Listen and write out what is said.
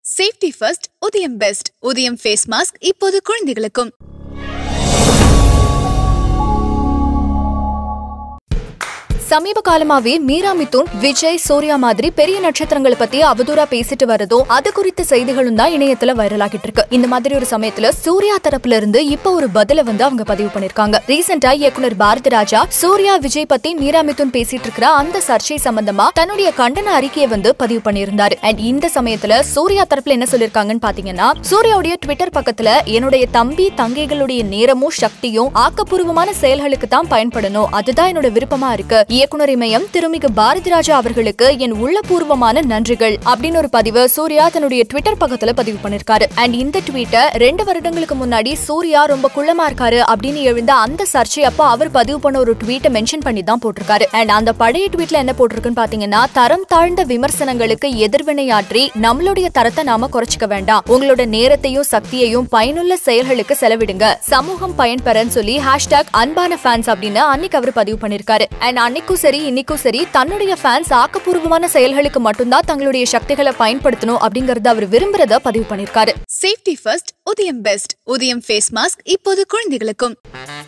safety first Udhayam best Udhayam face mask இப்போது குழந்தைகளுக்கும் சமீப காலமாவே மீரா மிதுன் விஜய் சூர்யா மாதிரி பெரிய நட்சத்திரங்களை பத்தி அவதூறா பேசிட்டு வரதும் அது குறித்த செய்திகளும் தான் இணையத்துல வைரலாகிட்டு இருக்கு இந்த மாதிரி ஒரு சமயத்துல சூர்யா தரப்புல இருந்து இப்ப ஒரு பதில வந்து அவங்க பதிவு பண்ணிருக்காங்க ரீசெண்டா இயக்குனர் பாரதி ராஜா சூர்யா விஜய் பத்தி மீரா மிதுன் பேசிட்டு இருக்கிற அந்த சர்ச்சை சம்பந்தமா தன்னுடைய கண்டன அறிக்கையை வந்து பதிவு பண்ணியிருந்தாரு அண்ட் இந்த சமயத்துல சூர்யா தரப்புல என்ன சொல்லிருக்காங்கன்னு பாத்தீங்கன்னா சூர்யாவுடைய ட்விட்டர் பக்கத்துல என்னுடைய தம்பி தங்கைகளுடைய நேரமும் சக்தியும் ஆக்கப்பூர்வமான செயல்களுக்கு தான் பயன்படணும் அதுதான் என்னோட விருப்பமா இருக்கு இயக்குனர் இமயம் திருமிகு பாரதி ராஜா அவர்களுக்கு என் உள்ளபூர்வமான நன்றிகள் அப்படின்னு ஒரு பதிவு சூர்யா தன்னுடைய ட்விட்டர் பக்கத்துல பதிவு பண்ணிருக்காரு அண்ட் இந்த ட்வீட்டை ரெண்டு வருடங்களுக்கு முன்னாடி சூர்யா ரொம்ப குள்ளமா இருக்காரு அப்படின்னு எழுந்த அந்த சர்ச்சை அப்போ அவர் பதிவு பண்ண ஒரு ட்வீட்டை மென்ஷன் பண்ணி தான் போட்டிருக்காரு அண்ட் அந்த பழைய ட்வீட்ல என்ன போட்டிருக்குன்னு பாத்தீங்கன்னா தரம் தாழ்ந்த விமர்சனங்களுக்கு எதிர்வினையாற்றி நம்மளுடைய தரத்தை நாம குறைச்சிக்க வேண்டாம் உங்களோட நேரத்தையும் சக்தியையும் பயனுள்ள செயல்களுக்கு செலவிடுங்க சமூகம் பயன்பெறன்னு சொல்லி ஹேஷ்டாக் அன்பான ஃபேன்ஸ் அப்படின்னு அன்னைக்கு அவர் பதிவு பண்ணிருக்காரு அண்ட் அன்னைக்கும் சரி இன்னைக்கும் சரி தன்னுடைய ஃபேன்ஸ் ஆக்கப்பூர்வமான செயல்களுக்கு மட்டும்தான் தங்களுடைய சக்திகளை பயன்படுத்தணும் அப்படிங்கறத அவர் விரும்புறத பதிவு பண்ணிருக்காரு safety first Udhayam best Udhayam face mask இப்போது குழந்தைகளுக்கும்